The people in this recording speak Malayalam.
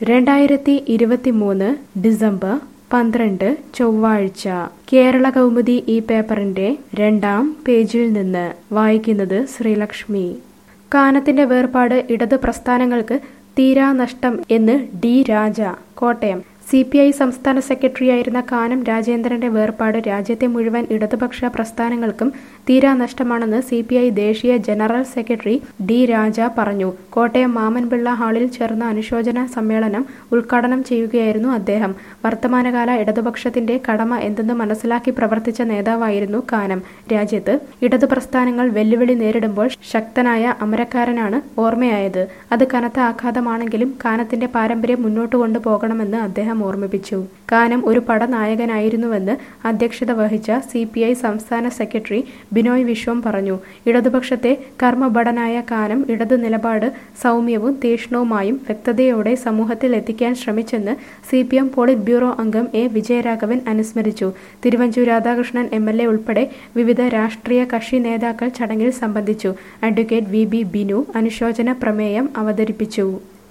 രണ്ടായിരത്തി ഇരുപത്തിമൂന്ന് ഡിസംബർ പന്ത്രണ്ട് ചൊവ്വാഴ്ച കേരള കൗമുദി ഈ പേപ്പറിന്റെ രണ്ടാം പേജിൽ നിന്ന് വായിക്കുന്നത് ശ്രീലക്ഷ്മി കാനത്തിന്റെ വേർപാട് ഇടത് പ്രസ്ഥാനങ്ങൾക്ക് തീരാനഷ്ടം എന്ന് D Raja Kottayam C P I സംസ്ഥാന സെക്രട്ടറിയായിരുന്ന കാനം രാജേന്ദ്രന്റെ വേർപാട് രാജ്യത്തെ മുഴുവൻ ഇടതുപക്ഷ പ്രസ്ഥാനങ്ങൾക്കും തീരാനഷ്ടമാണെന്ന് സി പി ഐ ദേശീയ ജനറൽ സെക്രട്ടറി ഡി രാജ പറഞ്ഞു കോട്ടയം മാമൻപിള്ള ഹാളിൽ ചേർന്ന അനുശോചന സമ്മേളനം ഉദ്ഘാടനം ചെയ്യുകയായിരുന്നു അദ്ദേഹം വർത്തമാനകാല ഇടതുപക്ഷത്തിന്റെ കടമ എന്തെന്ന് മനസ്സിലാക്കി പ്രവർത്തിച്ച നേതാവായിരുന്നു കാനം രാജ്യത്ത് ഇടതു പ്രസ്ഥാനങ്ങൾ വെല്ലുവിളി നേരിടുമ്പോൾ ശക്തനായ അമരക്കാരനാണ് ഓർമ്മയായത് അത് കനത്ത ആഘാതമാണെങ്കിലും കാനത്തിന്റെ പാരമ്പര്യം മുന്നോട്ട് കൊണ്ടുപോകണമെന്ന് അദ്ദേഹം ഓർമ്മിപ്പിച്ചു കാനം ഒരു പടനായകനായിരുന്നുവെന്ന് അധ്യക്ഷത വഹിച്ച സി പി ഐ സംസ്ഥാന സെക്രട്ടറി ബിനോയ് വിശ്വം പറഞ്ഞു ഇടതുപക്ഷത്തെ കർമ്മഭടനായ കാനം ഇടതു നിലപാട് സൗമ്യവും തീക്ഷ്ണവുമായും വ്യക്തതയോടെ സമൂഹത്തിൽ എത്തിക്കാൻ ശ്രമിച്ചെന്ന് C P M polit bureau അംഗം എ വിജയരാഘവൻ അനുസ്മരിച്ചു Thiruvanchoor Radhakrishnan M L A ഉൾപ്പെടെ വിവിധ രാഷ്ട്രീയ കക്ഷി നേതാക്കൾ ചടങ്ങിൽ സംബന്ധിച്ചു അഡ്വക്കേറ്റ് വി ബി ബിനു അനുശോചന പ്രമേയം അവതരിപ്പിച്ചു